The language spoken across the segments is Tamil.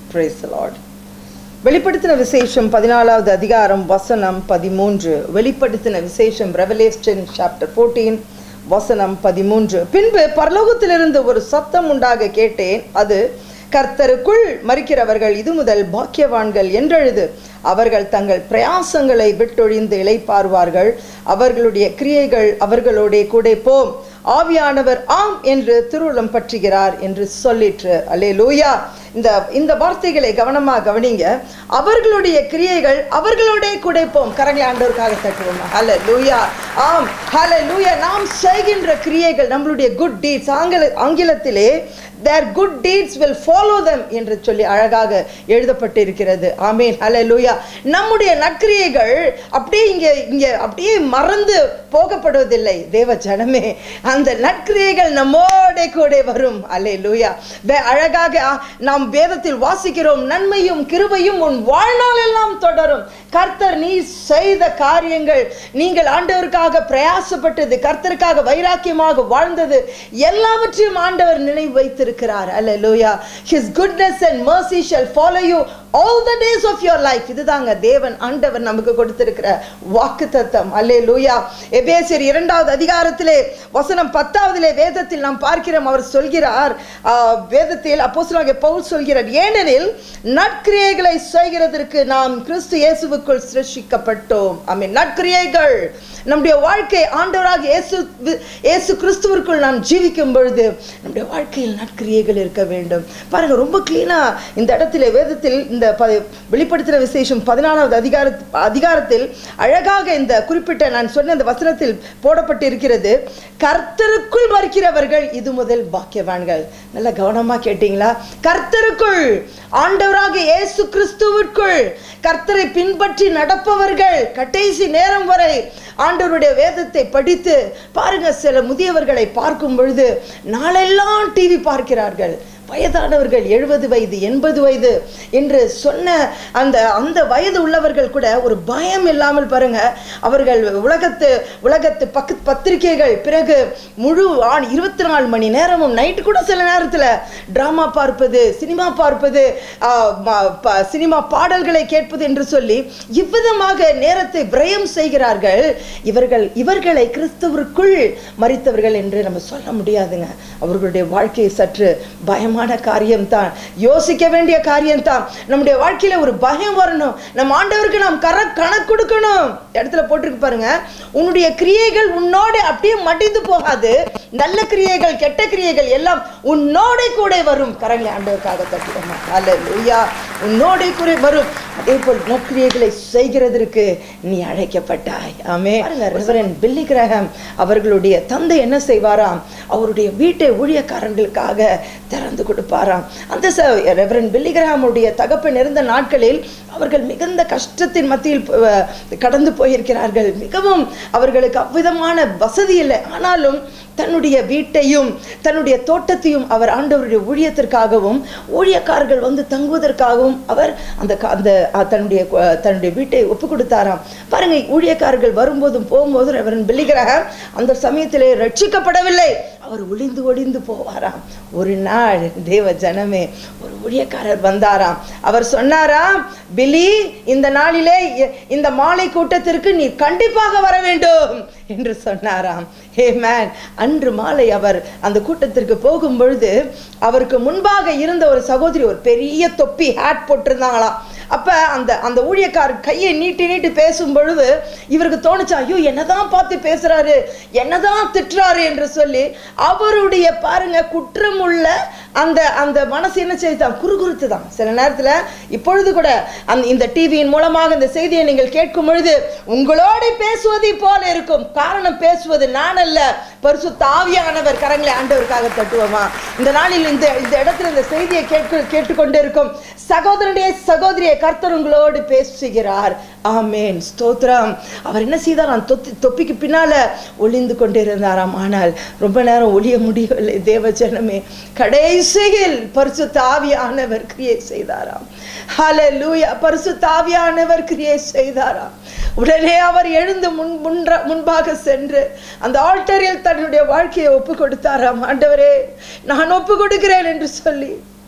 பிரைஸ் லார்ட் வெளிப்படுத்தின விசேஷம் பதினாலாவது அதிகாரம் வசனம் பதிமூன்று வெளிப்படுத்தின விசேஷம் ரெவலேஷன் சாப்டர் ஃபோர்டீன் வசனம் பதிமூன்று பின்பு பரலோகத்திலிருந்து ஒரு சத்தம் உண்டாக கேட்டேன் அது கர்த்தருக்குள் மறிக்கிறவர்கள் இது முதல் பாக்கியவான்கள் என்றெழுது அவர்கள் தங்கள் பிரயாசங்களை விட்டொழிந்து இளைப்பார்வார்கள் அவர்களுடைய கிரியைகள் அவர்களோடே கூட போம் ஆவியானவர் ஆம் என்று திருவுளம் பற்றுகிறார் என்று சொல்லிற்று அல்லே லூயா இந்த இந்த வார்த்தைகளை கவனமாக கவனிங்க அவர்களுடைய கிரியைகள் அவர்களோட கூட போம் கரங்களை ஆண்டவருக்காக தட்டுவோம் ஹல லூயா ஆம் ஹல லூயா நாம் செய்கின்ற கிரியைகள் நம்மளுடைய குட் டீட்ஸ் ஆங்கில ஆங்கிலத்திலே their good deeds will follow them என்று சொல்லி அழகாக எழுதப்பட்டிருக்கிறது ஆமேன் ஹல லூயா நம்முடைய நற்கிரியைகள் அப்படியே இங்கே இங்கே அப்படியே மறந்து போகப்படுவதில்லை தேவ ஜனமே அந்த நற்கிரியைகள் நம்மோட கூட வரும் அல்லே லூயா அழகாக ஆ, நாம் வேதத்தில் வாசிக்கிறோம் நன்மையும் கிருபையும் உன் வாழ்நாள் எல்லாம் தொடரும் கர்த்தர் நீ செய்த காரியங்கள் நீங்கள் ஆண்டவருக்காக பிரயாசப்பட்டது கர்த்தருக்காக வைராக்கியமாக வாழ்ந்தது எல்லாவற்றையும் ஆண்டவர் நினைவு வைத்திருக்கிறார் hallelujah his goodness and mercy shall follow you all the days of your life இதுதாங்க தேவன் ஆண்டவர் நமக்கு கொடுத்திருக்கிற வாக்கு தத்தம் அல்லே லூயா எபேசியர் இரண்டாவது அதிகாரத்திலே வசனம் பத்தாவதிலே வேதத்தில் நாம் பார்க்கிறோம் அவர் சொல்கிறார் ஆ, வேதத்தில் அப்போஸ்தலனாகிய பவுல் சொல்கிறார் ஏனெனில் நற்கிரியைகளை செய்கிறதற்கு நாம் கிறிஸ்து இயேசுவுக்குள் சிருஷ்டிக்கப்பட்டோம் ஐ மீன் நற்கிரியைகள் நம்முடைய வாழ்க்கை ஆண்டவராக இயேசு இயேசு கிறிஸ்துவிற்குள் நாம் ஜீவிக்கும் பொழுது நம்முடைய வாழ்க்கையில் நற்கிரியைகள் இருக்க வேண்டும் பாருங்க ரொம்ப கிளீனா இந்த இடத்துல வேதத்தில் இந்த ப- வெளிப்படுத்தின விசேஷம் பதினாலாவது அதிகார அதிகாரத்தில் அழகாக இந்த குறிப்பிட்ட நான் சொன்ன இந்த வசனத்தில் போடப்பட்டிருக்கிறது கர்த்தருக்குள் மறிக்கிறவர்கள் இது முதல் பாக்கியவான்கள் நல்ல கவனமா கேட்டீங்களா கர்த்தருக்குள் ஆண்டவராக இயேசு கிறிஸ்துவிற்குள் கர்த்தரை பின்பற்றி நடப்பவர்கள் கடைசி நேரம் வரை ஆண்டவருடைய வேதத்தை படித்து பாருங்க சில முதியவர்களை பார்க்கும் பொழுது நாளெல்லாம் டிவி பார்க்கிறார்கள் வயதானவர்கள் எழுபது வயது எண்பது வயது என்று சொன்ன அந்த அந்த வயது உள்ளவர்கள் கூட ஒரு பயம் இல்லாமல் பாருங்க அவர்கள் உலகத்து உலகத்து பக்கு பத்திரிகைகள் பிறகு முழு ஆண் இருபத்தி நாலு மணி நேரமும் நைட்டு கூட சில நேரத்தில் ட்ராமா பார்ப்பது சினிமா பார்ப்பது ஆ, ம- ப- சினிமா பாடல்களை கேட்பது என்று சொல்லி இவ்விதமாக நேரத்தை விரயம் செய்கிறார்கள் இவர்கள் இவர்களை கிறிஸ்துவிற்குள் மறித்தவர்கள் என்று நம்ம சொல்ல முடியாதுங்க அவர்களுடைய வாழ்க்கையை சற்று பயமான காரியம்தான் யோசிக்க வேண்டிய காரியம்தான் நம்முடைய வாழ்க்கையில ஒரு பயம் வரணும் நம்ம ஆண்டவருக்கு நாம் கர கணக்கு கொடுக்கணும் இடத்துல போட்டிருக்கு பாருங்க உன்னுடைய கிரியைகள் உன்னோட அப்படியே மடிந்து போகாது நல்ல கிரியைகள் கெட்ட கிரியைகள் எல்லாம் உன்னோட கூட வரும் கரங்களை ஆண்டவருக்காக தட்டுவோம் அல்ல லூயா உன்னோட கூட வரும் அதே போல் நற்கிரியைகளை செய்கிறதற்கு நீ அழைக்கப்பட்டாய் ஆமே ரெவரன் பில்லி கிரகம் அவர்களுடைய தந்தை என்ன செய்வாராம் அவருடைய வீட்டை ஊழியக்காரர்களுக்காக திறந்து கொடுப்பாராம் அந்த ரெவரன் பில்லி கிரகமுடைய தகப்பன் இருந்த நாட்களில் அவர்கள் மிகுந்த கஷ்டத்தின் மத்தியில் அஹ், கடந்து போயிருக்கிறார்கள் மிகவும் அவர்களுக்கு அவ்விதமான வசதி இல்லை ஆனாலும் தன்னுடைய வீட்டையும் தன்னுடைய தோட்டத்தையும் அவர் ஆண்டவருடைய ஊழியத்திற்காகவும் ஊழியக்காரர்கள் வந்து தங்குவதற்காகவும் அவர் அந்த க- அந்த அஹ், தன்னுடைய கு- தன்னுடைய வீட்டை ஒப்பு கொடுத்தாராம் பாருங்க ஊழியக்காரர்கள் வரும்போதும் போகும்போதும் ரெவரன் பில்லிகராக அந்த சமயத்திலே ரட்சிக்கப்படவில்லை அவர் ஒளிந்து ஒளிந்து போவாராம் ஒரு நாள் தேவ ஜனமே ஒரு ஊழியக்காரர் வந்தாராம் அவர் சொன்னாராம் பிலி இந்த நாளிலே இ- இந்த மாலை கூட்டத்திற்கு நீ கண்டிப்பாக வர வேண்டும் என்று சொன்னாராம் ஹே மேன் அன்று மாலை அவர் அந்த கூட்டத்திற்கு போகும் பொழுது அவருக்கு முன்பாக இருந்த ஒரு சகோதரி ஒரு பெரிய தொப்பி ஹேட் போட்டிருந்தாங்களாம் அப்ப அந்த அந்த ஊழியக்காரர் கையை நீட்டி நீட்டி பேசும் பொழுது இவருக்கு தோணுச்சா ஐயோ என்னதான் பார்த்து பேசுறாரு என்னதான் திட்டுறாரு என்று சொல்லி அவருடைய பாருங்க குற்றமுள்ள அந்த அந்த மனசு என்ன செய்தான் குறுகுறுத்து தான் சில நேரத்துல இப்பொழுது கூட அந்த இந்த டிவியின் மூலமாக இந்த செய்தியை நீங்கள் கேட்கும் பொழுது உங்களோட பேசுவது போல இருக்கும் காரணம் பேசுவது நான் அல்ல பரிசு தாவியானவர் கரங்களை ஆண்டவருக்காக தட்டுவோமா இந்த நாளில் இந்த இந்த இடத்துல இந்த செய்தியை கேட்க கேட்டுக்கொண்டு இருக்கும் சகோதரனுடைய சகோதரியை கர்த்தர் உங்களோடு பேசுகிறார் ஆமேன் ஸ்தோத்திரம் அவர் என்ன செய்தாராம் தொத்தி தொப்பிக்கு பின்னால ஒளிந்து கொண்டிருந்தாராம் ஆனால் ரொம்ப நேரம் ஒளிய முடியவில்லை தேவ ஜனமே கடைசியில் பரிசு தாவியானவர் கிரியை செய்தாராம் ஹalleluya பரிசு தாவியானவர் கிரியை செய்தாராம் உடனே அவர் எழுந்து முன் முன்ற முன்பாக சென்று அந்த ஆல்டரில் தன்னுடைய வாழ்க்கையை ஒப்பு கொடுத்தாராம் ஆண்டவரே நான் ஒப்பு கொடுக்கிறேன் என்று சொல்லி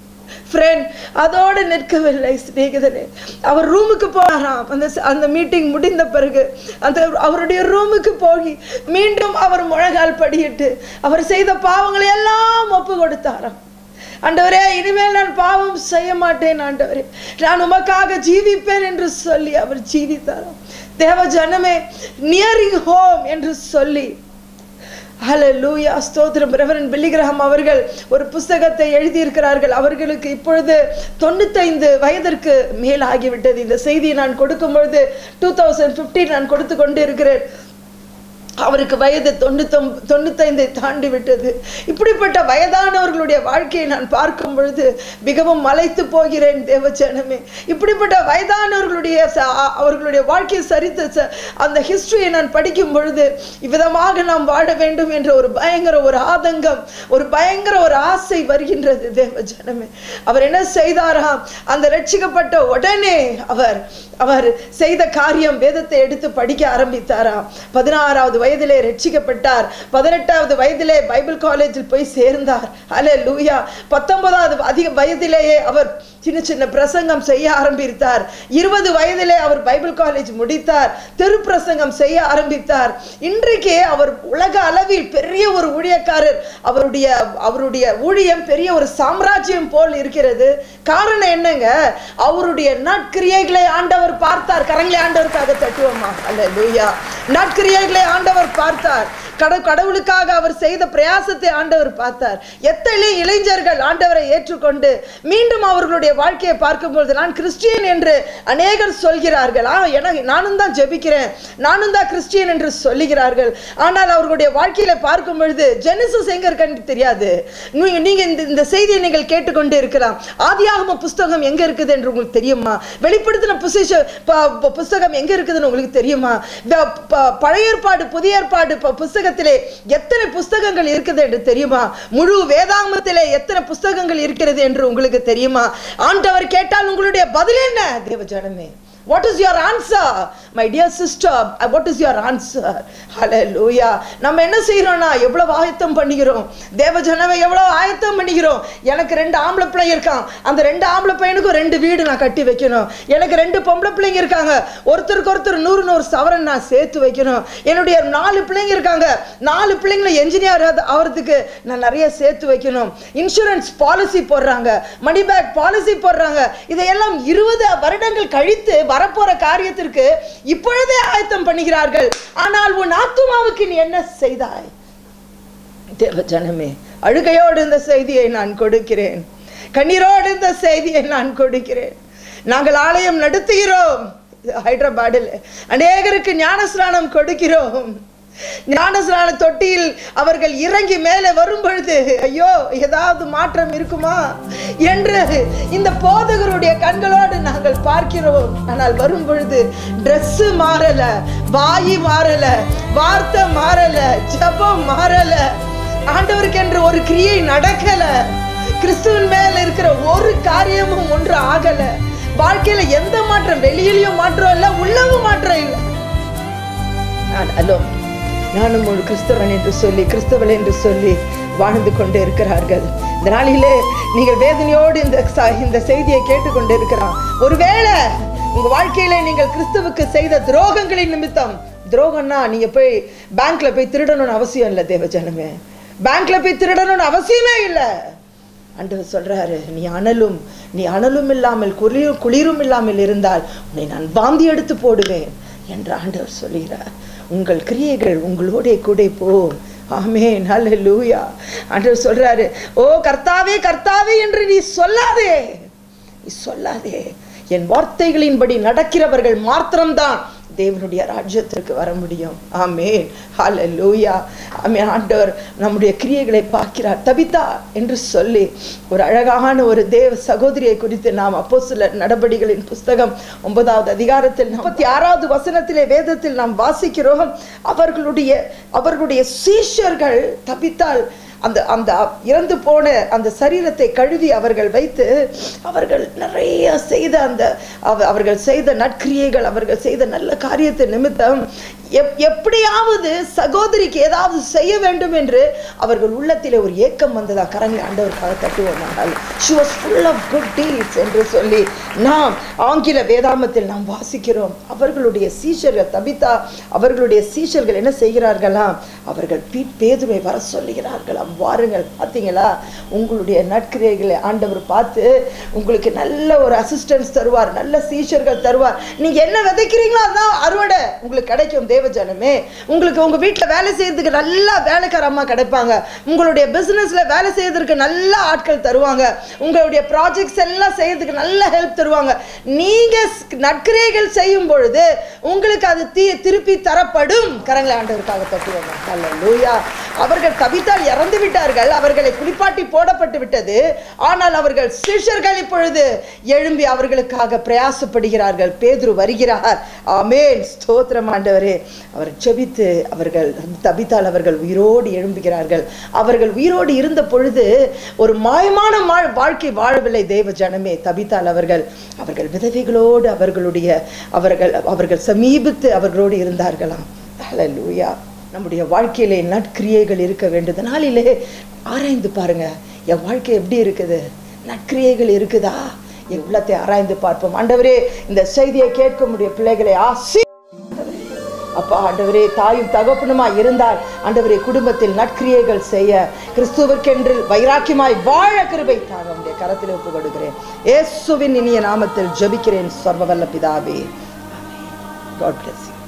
ஃப்ரெண்ட் அதோடு நிற்கவில்லை சிநேகிதனே அவர் ரூமுக்கு போனாராம் அந்த அந்த மீட்டிங் முடிந்த பிறகு அந்த அவருடைய ரூமுக்கு போய் மீண்டும் அவர் முழங்கால் படியிட்டு அவர் செய்த பாவங்களை எல்லாம் ஒப்பு கொடுத்தாராம் ஆண்டவரே இனிமேல் நான் பாவம் செய்ய மாட்டேன் ஆண்டவரே நான் உமக்காக ஜீவிப்பேன் என்று சொல்லி அவர் ஜீவித்தாராம் தேவ ஜனமே நியரிங் ஹோம் என்று சொல்லி ஹalleluya ஸ்தோத்திரம் ரெவரன் பில்லிகிரஹாம் அவர்கள் ஒரு புஸ்தகத்தை எழுதியிருக்கிறார்கள் அவர்களுக்கு இப்பொழுது தொண்ணூத்தைந்து வயதிற்கு மேல் ஆகிவிட்டது இந்த செய்தியை நான் கொடுக்கும் பொழுது டூ தௌசண்ட் நான் கொடுத்து கொண்டு இருக்கிறேன் அவருக்கு வயது தொண்ணூத்தொம் தொண்ணூத்தைந்தை தாண்டி விட்டது இப்படிப்பட்ட வயதானவர்களுடைய வாழ்க்கையை நான் பார்க்கும் பொழுது மிகவும் மலைத்து போகிறேன் தேவஜனமே இப்படிப்பட்ட வயதானவர்களுடைய ச- அ- அவர்களுடைய வாழ்க்கையை சரித்த ச- அந்த ஹிஸ்டரியை நான் படிக்கும் பொழுது இவ்விதமாக நாம் வாழ வேண்டும் என்ற ஒரு பயங்கர ஒரு ஆதங்கம் ஒரு பயங்கர ஒரு ஆசை வருகின்றது தேவஜனமே அவர் என்ன செய்தாராம் அந்த ரட்சிக்கப்பட்ட உடனே அவர் அவர் செய்த காரியம் வேதத்தை எடுத்து படிக்க ஆரம்பித்தாராம் பதினாறாவது வயதிலே ரட்சிக்கப்பட்டார் பதினெட்டாவது வயதிலே பைபிள் காலேஜில் போய் சேர்ந்தார் அல்ல லூயா பத்தொன்பதாவது அதிக வயதிலேயே அவர் சின்ன சின்ன பிரசங்கம் செய்ய ஆரம்பித்தார் இருபது வயதிலே அவர் பைபிள் காலேஜ் முடித்தார் தெரு பிரசங்கம் செய்ய ஆரம்பித்தார் இன்றைக்கு அவர் உலக அளவில் பெரிய ஒரு ஊழியக்காரர் அவருடைய அவருடைய ஊழியம் பெரிய ஒரு சாம்ராஜ்யம் போல் இருக்கிறது காரணம் என்னங்க அவருடைய நற்கிரியைகளை ஆண்டவர் பார்த்தார் கரங்களை ஆண்டவருக்காக தட்டுவோமா அல்ல லூயா நற்கிரியைகளை ஆண்டவர் பார்த்தார் கட கடவுளுக்காக அவர் செய்த பிரயாசத்தை ஆண்டவர் பார்த்தார் எத்தனை இளைஞர்கள் ஆண்டவரை ஏற்றுக்கொண்டு மீண்டும் அவர்களுடைய வாழ்க்கையை பார்க்கும்பொழுது நான் கிறிஸ்டியன் என்று அநேகர் சொல்கிறார்கள் ஆ எனக்கு நானும் தான் ஜெபிக்கிறேன் நானும் தான் கிறிஸ்டியன் என்று சொல்லுகிறார்கள் ஆனால் அவர்களுடைய வாழ்க்கையில பார்க்கும் பொழுது ஜெனிசஸ் எங்க இருக்குன்னு தெரியாது நீங்க நீங்க இந்த இந்த செய்தியை நீங்கள் கேட்டுக்கொண்டு இருக்கலாம் ஆதியாகம புஸ்தகம் எங்க இருக்குது என்று உங்களுக்கு தெரியுமா வெளிப்படுத்தின புசிஷ ப- ப- புஸ்தகம் எங்க இருக்குதுன்னு உங்களுக்கு தெரியுமா வ- ப- பழைய ஏற்பாடு புதிய ஏற்பாடு ப- புஸ்தகத்திலே எத்தனை புஸ்தகங்கள் இருக்குது என்று தெரியுமா முழு வேதாகமத்திலே எத்தனை புஸ்தகங்கள் இருக்கிறது என்று உங்களுக்கு தெரியுமா ஆண்டவர் கேட்டால் உங்களுடைய பதில் என்ன தேவஜனமே what is your answer my dear sister what is your answer hallelujah நம்ம என்ன செய்றோம்னா எவ்வளவு ஆயத்தம் பண்ணிக்கிறோம் தேவ ஜனமே எவ்வளவு ஆயத்தம் பண்ணிக்கிறோம் எனக்கு ரெண்டு ஆம்பளை பிள்ளைங்க இருக்கான் அந்த ரெண்டு ஆம்பளை பையனுக்கும் ரெண்டு வீடு நான் கட்டி வைக்கணும் எனக்கு ரெண்டு பொம்பளை பிள்ளைங்க இருக்காங்க ஒருத்தருக்கு ஒருத்தர் நூறு நூறு சவரன் நான் சேர்த்து வைக்கணும் என்னுடைய நாலு பிள்ளைங்க இருக்காங்க நாலு பிள்ளைங்களை என்ஜினியர் ஆகிறதுக்கு நான் நிறைய சேர்த்து வைக்கணும் இன்சூரன்ஸ் பாலிசி போடுறாங்க மணி பேக் பாலிசி போடுறாங்க இதையெல்லாம் இருபது வருடங்கள் கழித்து வரப்போற காரியத்திற்கு இப்பொழுதே ஆயத்தம் பண்ணுகிறார்கள் ஆனால் உன் ஆத்துமாவுக்கு நீ என்ன செய்தாய் தேவ ஜனமே அழுகையோடு இந்த செய்தியை நான் கொடுக்கிறேன் கண்ணீரோடு இந்த செய்தியை நான் கொடுக்கிறேன் நாங்கள் ஆலயம் நடத்துகிறோம் ஹைதராபாடில் அநேகருக்கு ஞானஸ்நானம் கொடுக்கிறோம் ஞானஸ்நான தொட்டியில் அவர்கள் இறங்கி மேலே வரும் பொழுது ஐயோ ஏதாவது மாற்றம் இருக்குமா என்று இந்த போதகருடைய கண்களோடு நாங்கள் பார்க்கிறோம் ஆனால் வரும் பொழுது Dress மாறல வாயி மாறல வார்த்தை மாறல ஜெபம் மாறல ஆண்டவருக்கு என்று ஒரு கிரியை நடக்கல கிறிஸ்துவின் மேல இருக்கிற ஒரு காரியமும் ஒன்று ஆகல வாழ்க்கையில எந்த மாற்றம் வெளியிலயும் மாற்றம் இல்ல உள்ளவும் மாற்றம் இல்லை ஹலோ நானும் ஒரு கிறிஸ்தவன் என்று சொல்லி கிறிஸ்தவள் என்று சொல்லி வாழ்ந்து கொண்டு இருக்கிறார்கள் இந்த நாளிலே நீங்கள் வேதனையோடு இந்த ச- இந்த செய்தியை கேட்டுக்கொண்டு இருக்கிறான் ஒருவேளை உங்க வாழ்க்கையில நீங்கள் கிறிஸ்துவுக்கு செய்த துரோகங்களின் நிமித்தம் துரோகம்னா நீங்க போய் பேங்க்ல போய் திருடணும்னு அவசியம் இல்லை தேவஜனமே பேங்க்ல போய் திருடணும்னு அவசியமே இல்லை ஆண்டவர் சொல்றாரு நீ அனலும் நீ அனலும் இல்லாமல் குளிரும் குளிரும் இல்லாமல் இருந்தால் உன்னை நான் வாந்தி எடுத்து போடுவேன் என்று ஆண்டவர் சொல்கிறார் உங்கள் கிரியைகள் உங்களோட கூட போம் ஆமென் ஹalleluya ஆண்டவர் சொல்றாரு ஓ கர்த்தாவே கர்த்தாவே என்று நீ சொல்லாதே நீ சொல்லாதே என் வார்த்தைகளின்படி நடக்கிறவர்கள் மாத்திரம்தான் தேவனுடைய ராஜ்யத்திற்கு வர முடியும் ஆமென் ஹalleluya ஆமென் ஆண்டவர் நம்முடைய கிரியைகளை பார்க்கிறார் தபிதா என்று சொல்லி ஒரு அழகான ஒரு தேவ சகோதரியை குறித்து நாம் அப்போஸ்தலர் நடபடிகளின் புஸ்தகம் ஒன்பதாவது அதிகாரத்தில் முப்பத்தி ஆறாவது வசனத்திலே வேதத்தில் நாம் வாசிக்கிறோம் அவர்களுடைய அவர்களுடைய சீஷர்கள் தபித்தால் அந்த அந்த இறந்து போன அந்த சரீரத்தை கழுவி அவர்கள் வைத்து அவர்கள் நிறைய செய்த அந்த அவ- அவர்கள் செய்த நற்கிரியைகள் அவர்கள் செய்த நல்ல காரியத்தை நிமித்தம் எப் எப்படியாவது சகோதரிக்கு ஏதாவது செய்ய வேண்டும் என்று அவர்கள் உள்ளத்திலே ஒரு ஏக்கம் வந்ததா கரங்களை ஆண்டவருக்காக தட்டுவோம் நாங்கள் she was full of good deeds என்று சொல்லி நாம் ஆங்கில வேதாமத்தில் நாம் வாசிக்கிறோம் அவர்களுடைய சீஷர்கள் தபிதா அவர்களுடைய சீஷர்கள் என்ன செய்கிறார்களாம் அவர்கள் பீ பேதுரை வர சொல்லுகிறார்களாம் வாருங்கள் பார்த்தீங்களா உங்களுடைய நற்கிரைகளை ஆண்டவர் பார்த்து உங்களுக்கு நல்ல ஒரு அசிஸ்டன்ஸ் தருவார் நல்ல சீஷர்கள் தருவார் நீங்க என்ன விதைக்கிறீங்களோ அதான் அறுவடை உங்களுக்கு கிடைக்கும் தேவ ஜனமே உங்களுக்கு உங்க வீட்டுல வேலை செய்யறதுக்கு நல்லா வேலைக்கார அம்மா கிடைப்பாங்க உங்களுடைய பிசினஸ்ல வேலை செய்யறதுக்கு நல்ல ஆட்கள் தருவாங்க உங்களுடைய ப்ராஜெக்ட்ஸ் எல்லாம் செய்யறதுக்கு நல்ல ஹெல்ப் தருவாங்க நீங்க ஸ்- நற்கிரைகள் செய்யும் பொழுது உங்களுக்கு அது தீ திருப்பி தரப்படும் கரங்களை ஆண்டவருக்காக தட்டுவாங்க அல்லேலூயா அவர்கள் தவித்தால் இறந்து விட்டார்கள் அவர்களை குளிப்பாட்டி போடப்பட்டு விட்டது ஆனால் அவர்கள் சிஷ்யர்கள் இப்பொழுது எழும்பி அவர்களுக்காக பிரயாசப்படுகிறார்கள் பேதுரு வருகிறார் ஆமென் ஸ்தோத்திரம் ஆண்டவரே அவர் செபித்து அவர்கள் தபித்தால் அவர்கள் உயிரோடு எழும்புகிறார்கள் அவர்கள் உயிரோடு இருந்த பொழுது ஒரு மாயமான மா- வாழ்க்கை வாழவில்லை தேவ ஜனமே தபித்தால் அவர்கள் அவர்கள் விதவைகளோடு அவர்களுடைய அவர்கள் அவர்கள் சமீபித்து அவர்களோடு இருந்தார்களாம் ஹalleluya நம்முடைய வாழ்க்கையிலே நற்கிரியைகள் இருக்க வேண்டியது நாளிலே ஆராய்ந்து பாருங்க என் வாழ்க்கை எப்படி இருக்குது நற்கிரியைகள் இருக்குதா என் உள்ளத்தை ஆராய்ந்து பார்ப்போம் ஆண்டவரே இந்த செய்தியை கேட்க முடிய பிள்ளைகளை ஆசி அப்பா ஆண்டவரே தாயும் தகப்பனுமா இருந்தால் ஆண்டவரே குடும்பத்தில் நற்கிரியைகள் செய்ய கிறிஸ்துவுக்கென்று வைராக்கியமாய் வாழ கிருபை தாங்க உடைய கரத்தில் ஒப்பு கொடுக்கிறேன் இயேசுவின் இனிய நாமத்தில் ஜெபிக்கிறேன் சர்வவல்ல பிதாவே காட் bless you